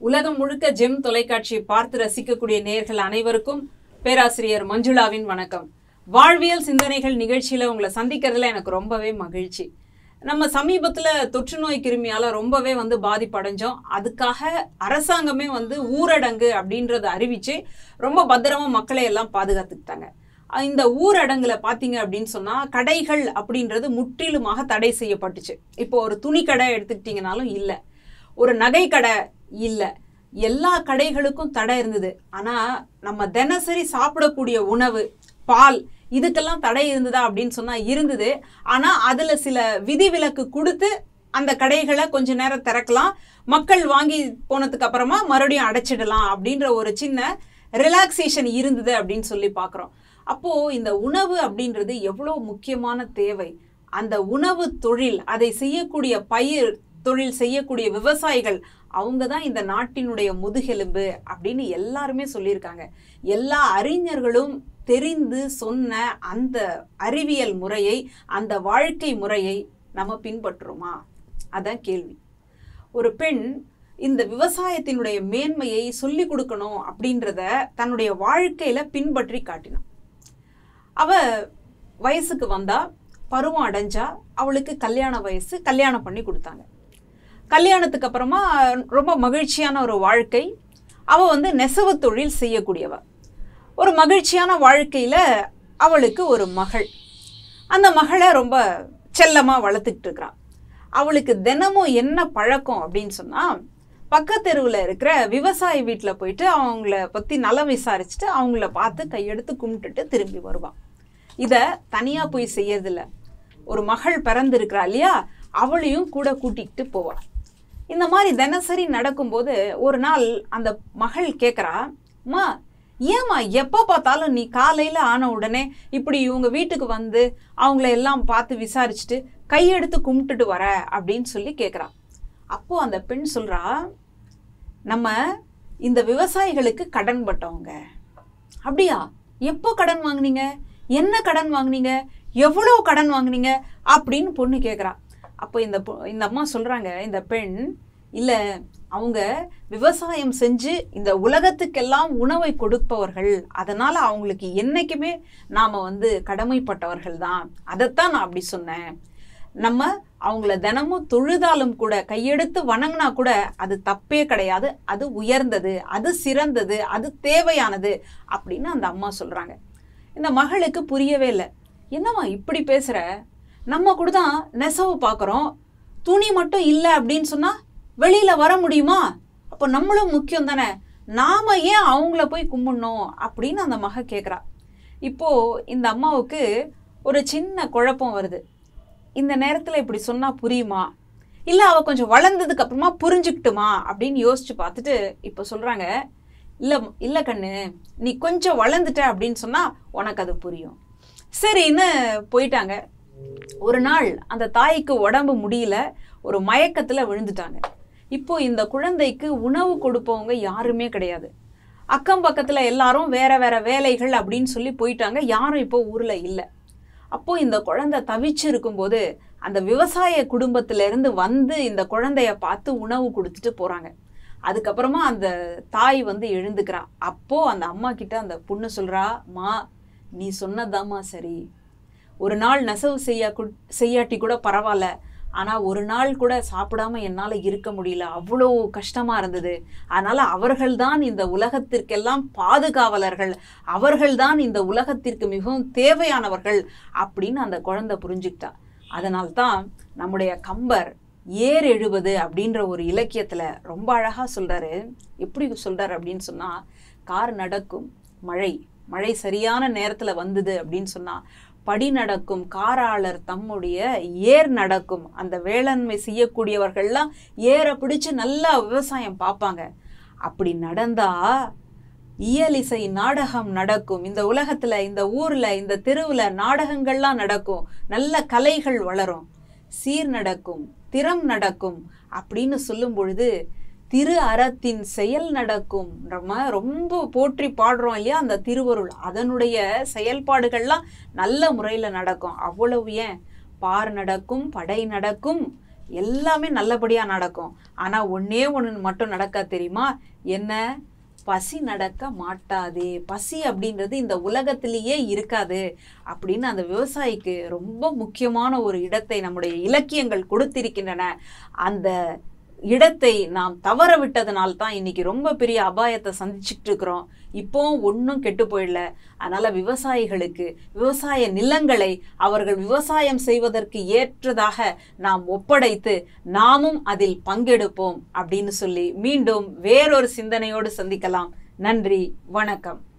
உலகம் முழுக்க ஜெம் தொலைக்காட்சியை பார்த்து ரசிக்கக்கூடிய நேயர்கள் அனைவருக்கும் பேராசிரியர் மஞ்சுளாவின் வணக்கம் வாழ்வியல் சிந்தனைகள் நிகழ்ச்சியில உங்களை சந்திக்கிறதுல எனக்கு ரொம்பவே மகிழ்ச்சி நம்ம சமீபத்துல தொற்று நோய் கிருமியால ரொம்பவே வந்து பாதிப்படைஞ்சோம் அதுக்காக அரசாங்கமே வந்து ஊரடங்கு அப்படின்றத அறிவிச்சு ரொம்ப பத்திரமா மக்களை எல்லாம் பாதுகாத்துக்கிட்டாங்க அஹ் இந்த ஊரடங்குல பாத்தீங்க அப்படின்னு சொன்னா கடைகள் அப்படின்றது முற்றிலுமாக தடை செய்யப்பட்டுச்சு இப்போ ஒரு துணி கடை எடுத்துக்கிட்டீங்கனாலும் இல்லை ஒரு நகை கடை இல்லை எல்லா கடைகளுக்கும் தடை இருந்தது ஆனா நம்ம தினசரி சாப்பிடக்கூடிய உணவு பால் இதுக்கெல்லாம் தடை இருந்ததா அப்படின்னு சொன்னா இருந்தது ஆனா அதுல சில விதிவிலக்கு கொடுத்து அந்த கடைகளை கொஞ்ச நேரம் திறக்கலாம் மக்கள் வாங்கி போனதுக்கு அப்புறமா மறுபடியும் அடைச்சிடலாம் அப்படின்ற ஒரு சின்ன ரிலாக்ஸேஷன் இருந்தது அப்படின்னு சொல்லி பார்க்குறோம் அப்போ இந்த உணவு அப்படின்றது எவ்வளோ முக்கியமான தேவை அந்த உணவு தொழில் அதை செய்யக்கூடிய பயிர் தொழில் செய்யக்கூடிய விவசாயிகள் அவங்க தான் இந்த நாட்டினுடைய முதுகெலும்பு அப்படின்னு எல்லாருமே சொல்லியிருக்காங்க எல்லா அறிஞர்களும் தெரிந்து சொன்ன அந்த அறிவியல் முறையை அந்த வாழ்க்கை முறையை நம்ம பின்பற்றுறோமா அதான் கேள்வி ஒரு பெண் இந்த விவசாயத்தினுடைய மேன்மையை சொல்லி கொடுக்கணும் அப்படின்றத தன்னுடைய வாழ்க்கையில பின்பற்றி காட்டினான் அவ வயசுக்கு வந்தா பருவம் அடைஞ்சா அவளுக்கு கல்யாண வயசு கல்யாணம் பண்ணி கொடுத்தாங்க கல்யாணத்துக்கு அப்புறமா ரொம்ப மகிழ்ச்சியான ஒரு வாழ்க்கை அவ வந்து நெசவு தொழில் செய்யக்கூடியவ ஒரு மகிழ்ச்சியான வாழ்க்கையில அவளுக்கு ஒரு மகள் அந்த மகளை ரொம்ப செல்லமா வளர்த்துக்கிட்டு இருக்கிறான் அவளுக்கு தினமும் என்ன பழக்கம் அப்படின்னு சொன்னா பக்கத்தெருவில் இருக்கிற விவசாயி வீட்டில் போயிட்டு அவங்கள பற்றி நலம் விசாரிச்சுட்டு அவங்கள பார்த்து கையெடுத்து கும்பிட்டுட்டு திரும்பி வருவான் இதை தனியாக போய் செய்யறதில்ல ஒரு மகள் பிறந்திருக்கிறா இல்லையா அவளையும் கூட கூட்டிக்கிட்டு போவா இந்த மாதிரி தினசரி நடக்கும்போது ஒரு நாள் அந்த மகள் கேட்குறா அம்மா ஏம்மா எப்போ பார்த்தாலும் நீ காலையில் ஆன உடனே இப்படி இவங்க வீட்டுக்கு வந்து அவங்கள எல்லாம் பார்த்து விசாரிச்சுட்டு கையெடுத்து கும்பிட்டுட்டு வர அப்படின்னு சொல்லி கேட்குறா அப்போது அந்த பெண் சொல்கிறா நம்ம இந்த விவசாயிகளுக்கு கடன் பட்டவங்க அப்படியா எப்போ கடன் வாங்குனீங்க என்ன கடன் வாங்குனீங்க எவ்வளோ கடன் வாங்குனீங்க அப்படின்னு பொண்ணு கேட்குறா அப்போ இந்த பொ- இந்த அம்மா சொல்கிறாங்க இந்த பெண் இல்லை அவங்க விவசாயம் செஞ்சு இந்த உலகத்துக்கெல்லாம் உணவை கொடுப்பவர்கள் அதனால் அவங்களுக்கு என்றைக்குமே நாம் வந்து கடமைப்பட்டவர்கள் தான் அதைத்தான் நான் அப்படி சொன்னேன் நம்ம அவங்கள தினமும் தொழுதாலும் கூட கையெடுத்து வணங்கினா கூட அது தப்பே கிடையாது அது உயர்ந்தது அது சிறந்தது அது தேவையானது அப்படின்னு அந்த அம்மா சொல்றாங்க இந்த மகளுக்கு புரியவே இல்லை என்னம்மா இப்படி பேசுற நம்ம கூட தான் நெசவு பார்க்குறோம் துணி மட்டும் இல்லை அப்படின்னு சொன்னா வெளியில வர முடியுமா அப்போ நம்மளும் முக்கியம் தானே நாம ஏன் அவங்கள போய் கும்பிடணும் அப்படின்னு அந்த மக கேட்குறா இப்போ இந்த அம்மாவுக்கு ஒரு சின்ன குழப்பம் வருது இந்த நேரத்தில் இப்படி சொன்னால் புரியுமா இல்லை அவள் கொஞ்சம் வளர்ந்ததுக்கு அப்புறமா புரிஞ்சுக்கிட்டுமா அப்படின்னு யோசிச்சு பார்த்துட்டு இப்போ சொல்கிறாங்க இல்லை இல்லை கண்ணு நீ கொஞ்சம் வளர்ந்துட்ட அப்படின்னு சொன்னால் உனக்கு அது புரியும் சரின்னு போயிட்டாங்க ஒரு நாள் அந்த தாய்க்கு உடம்பு முடியல ஒரு மயக்கத்தில் விழுந்துட்டாங்க இப்போ இந்த குழந்தைக்கு உணவு கொடுப்பவங்க யாருமே கிடையாது அக்கம் பக்கத்தில் எல்லாரும் வேற வேற வேலைகள் அப்படின்னு சொல்லி போயிட்டாங்க யாரும் இப்போ ஊரில் இல்லை அப்போ இந்த குழந்தை தவிச்சு இருக்கும்போது அந்த விவசாய குடும்பத்துல இருந்து வந்து இந்த குழந்தைய பார்த்து உணவு கொடுத்துட்டு போறாங்க அதுக்கப்புறமா அந்த தாய் வந்து எழுந்துக்கிறா அப்போ அந்த அம்மா கிட்ட அந்த பொண்ணு சொல்றா மா நீ சொன்னதாம்மா சரி ஒரு நாள் நெசவு செய்ய கு- செய்யாட்டி கூட பரவாயில்ல ஆனா ஒரு நாள் கூட சாப்பிடாம என்னால இருக்க முடியல அவ்வளோ கஷ்டமா இருந்தது அதனால அவர்கள்தான் இந்த உலகத்திற்கெல்லாம் பாதுகாவலர்கள் அவர்கள்தான் இந்த உலகத்திற்கு மிகவும் தேவையானவர்கள் அப்படின்னு அந்த குழந்தை புரிஞ்சுக்கிட்டா அதனால்தான் நம்முடைய கம்பர் ஏர் எழுவது அப்படின்ற ஒரு இலக்கியத்துல ரொம்ப அழகா சொல்றாரு எப்படி சொல்றாரு அப்படின்னு சொன்னா கார் நடக்கும் மழை மழை சரியான நேரத்துல வந்தது அப்படின்னு சொன்னா படி நடக்கும் காராளர் தம்முடைய ஏர் நடக்கும் அந்த வேளாண்மை செய்யக்கூடியவர்கள்லாம் ஏரை பிடிச்சு நல்லா விவசாயம் பார்ப்பாங்க அப்படி நடந்தா இயலிசை நாடகம் நடக்கும் இந்த உலகத்துல இந்த ஊர்ல இந்த தெருவுல நாடகங்கள்லாம் நடக்கும் நல்ல கலைகள் வளரும் சீர் நடக்கும் திறம் நடக்கும் அப்படின்னு சொல்லும் பொழுது திரு அறத்தின் செயல் நடக்கும் நம்ம ரொம்ப போற்றி பாடுறோம் இல்லையா அந்த திருவருள் அதனுடைய செயல்பாடுகள்லாம் நல்ல முறையில் நடக்கும் அவ்வளவு ஏன் பார் நடக்கும் படை நடக்கும் எல்லாமே நல்லபடியாக நடக்கும் ஆனால் ஒன்றே ஒன்று மட்டும் நடக்கா தெரியுமா என்ன பசி நடக்க மாட்டாதே பசி அப்படின்றது இந்த உலகத்திலேயே இருக்காது அப்படின்னு அந்த விவசாயிக்கு ரொம்ப முக்கியமான ஒரு இடத்தை நம்முடைய இலக்கியங்கள் கொடுத்திருக்கின்றன அந்த இடத்தை நாம் தவற விட்டதுனால தான் இன்னைக்கு ரொம்ப பெரிய அபாயத்தை சந்திச்சுட்டு இருக்கிறோம் இப்போ ஒன்றும் கெட்டு போயிடல அதனால விவசாயிகளுக்கு விவசாய நிலங்களை அவர்கள் விவசாயம் செய்வதற்கு ஏற்றதாக நாம் ஒப்படைத்து நாமும் அதில் பங்கெடுப்போம் அப்படின்னு சொல்லி மீண்டும் வேறொரு சிந்தனையோடு சந்திக்கலாம் நன்றி வணக்கம்